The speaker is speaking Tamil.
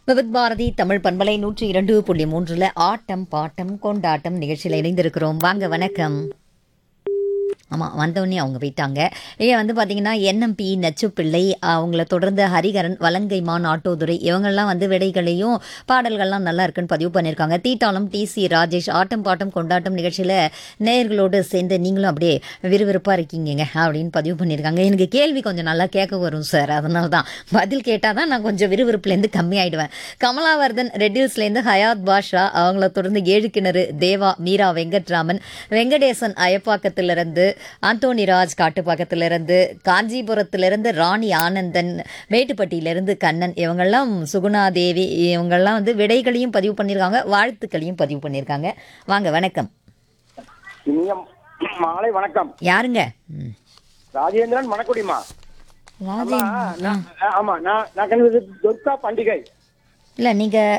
விவித் பாரதி தமிழ் பண்பலை நூற்றி இரண்டு புள்ளி மூன்றுல ஆட்டம் பாட்டம் கொண்டாட்டம் நிகழ்ச்சியில் இணைந்திருக்கிறோம் வாங்க வணக்கம் ஆமாம் வந்தோடனே அவங்க போயிட்டாங்க ஏன் வந்து பார்த்தீங்கன்னா என்எம்பி நச்சுப்பிள்ளை அவங்கள தொடர்ந்து ஹரிகரன் வலங்கைமான் ஆட்டோதுரை இவங்கெல்லாம் வந்து விடைகளையும் பாடல்கள்லாம் நல்லா இருக்குன்னு பதிவு பண்ணியிருக்காங்க தீட்டாளம் டி சி ராஜேஷ் ஆட்டம் பாட்டம் கொண்டாட்டம் நிகழ்ச்சியில் நேயர்களோடு சேர்ந்து நீங்களும் அப்படியே விறுவிறுப்பாக இருக்கீங்க அப்படின்னு பதிவு பண்ணியிருக்காங்க எனக்கு கேள்வி கொஞ்சம் நல்லா கேட்க வரும் சார் அதனால தான் பதில் கேட்டால் தான் நான் கொஞ்சம் விறுவிறுப்புலேருந்து கம்மியாயிடுவேன் கமலாவர்தன் ரெட்டில்ஸ்லேருந்து ஹயாத் பாஷா அவங்கள தொடர்ந்து ஏழு கிணறு தேவா மீரா வெங்கட்ராமன் வெங்கடேசன் அயப்பாக்கத்திலிருந்து ஆந்தோனி ராஜ் காட்டுப்பாக்கத்திலிருந்து காஞ்சிபுரத்திலிருந்து ராணி ஆனந்தன் மேட்டுப்பட்டியிலிருந்து கண்ணன் இவங்கெல்லாம் சுகுணா தேவி இவங்கெல்லாம் வந்து விடைகளையும் பதிவு பண்ணியிருக்காங்க வாழ்த்துக்களையும் பதிவு பண்ணியிருக்காங்க வாங்க வணக்கம் இனிய மாலை வணக்கம் யாருங்க ம். ராஜேந்திரன் மணக்குடிமா ராஜேந்திரன். நான்- ஆமா நான் நான் கண்டது துர்கா பண்டிகை இல்லை நீங்கள்